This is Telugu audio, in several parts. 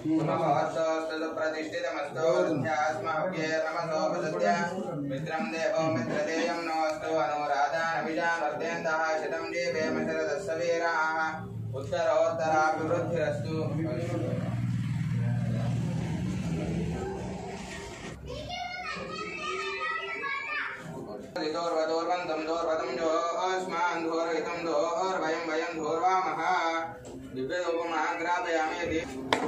प्रतिष्ठितमस्तु ध्यास्मभ्ये नमसोपसत्य मित्रं देवो मित्रदेयं नमस्तु अनुराधानभिजानर्देन्दः शतं जीवेम शरदस्य वीराः उत्तरोत्तराभिवृद्धिरस्तु दोर्वदोर्वन्तं दोर्वदं जोऽस्मान् धोरहितं दोर्वयं वयं धोर्वामः दिव्यदोपमाग्रापयामि यदि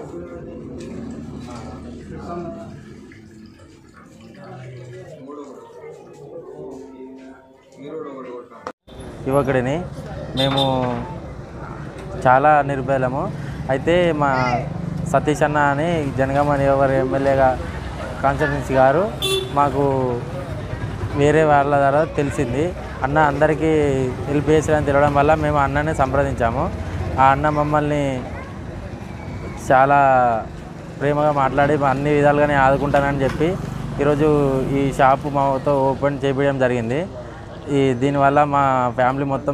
యువకుడిని మేము చాలా నిర్భయలము అయితే మా సతీష్ అన్న అని జనగామ నియోజకవర్గ ఎమ్మెల్యేగా కాన్స్టిట్యున్సీ గారు మాకు వేరే వాళ్ళ ద్వారా తెలిసింది అన్న అందరికీ హెల్ప్ చేసారని తెలియడం వల్ల మేము అన్నని సంప్రదించాము ఆ అన్న మమ్మల్ని చాలా ప్రేమగా మాట్లాడి మా అన్ని విధాలుగానే ఆదుకుంటానని చెప్పి ఈరోజు ఈ షాపు మాతో ఓపెన్ చేపించడం జరిగింది ఈ దీనివల్ల మా ఫ్యామిలీ మొత్తం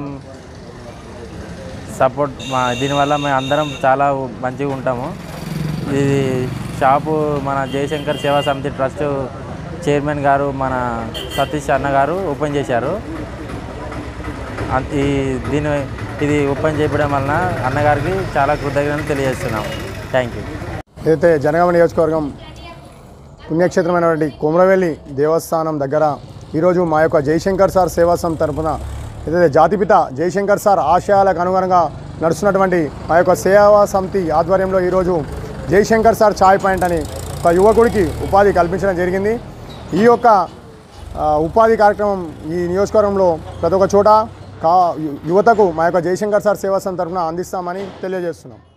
సపోర్ట్ మా దీనివల్ల మేము అందరం చాలా మంచిగా ఉంటాము ఇది షాపు మన జయశంకర్ సేవా సమితి ట్రస్ట్ చైర్మన్ గారు మన సతీష్ అన్న గారు ఓపెన్ చేశారు అన్- ఈ దీని ఇది ఓపెన్ చేయడం వలన అన్నగారికి చాలా కృతజ్ఞతలు తెలియజేస్తున్నాం థ్యాంక్ యూ ఏదైతే జనగామ నియోజకవర్గం పుణ్యక్షేత్రమైనటువంటి కుమరవెల్లి దేవస్థానం దగ్గర ఈరోజు మా యొక్క జయశంకర్ సార్ సేవా సంస్థ తరపున ఏదైతే జాతిపిత జయశంకర్ సార్ ఆశయాలకు అనుగుణంగా నడుస్తున్నటువంటి మా యొక్క సేవా సమితి ఆధ్వర్యంలో ఈరోజు జయశంకర్ సార్ ఛాయ్ పాయింట్ అని ఒక యువకుడికి ఉపాధి కల్పించడం జరిగింది ఈ యొక్క ఆ, ఉపాధి కార్యక్రమం ఈ నియోజకవర్గంలో ప్రతి ఒక్క చోట కా యువతకు మా యొక్క జయశంకర్ సార్ సేవా సంస్థ తరపున అందిస్తామని తెలియజేస్తున్నాం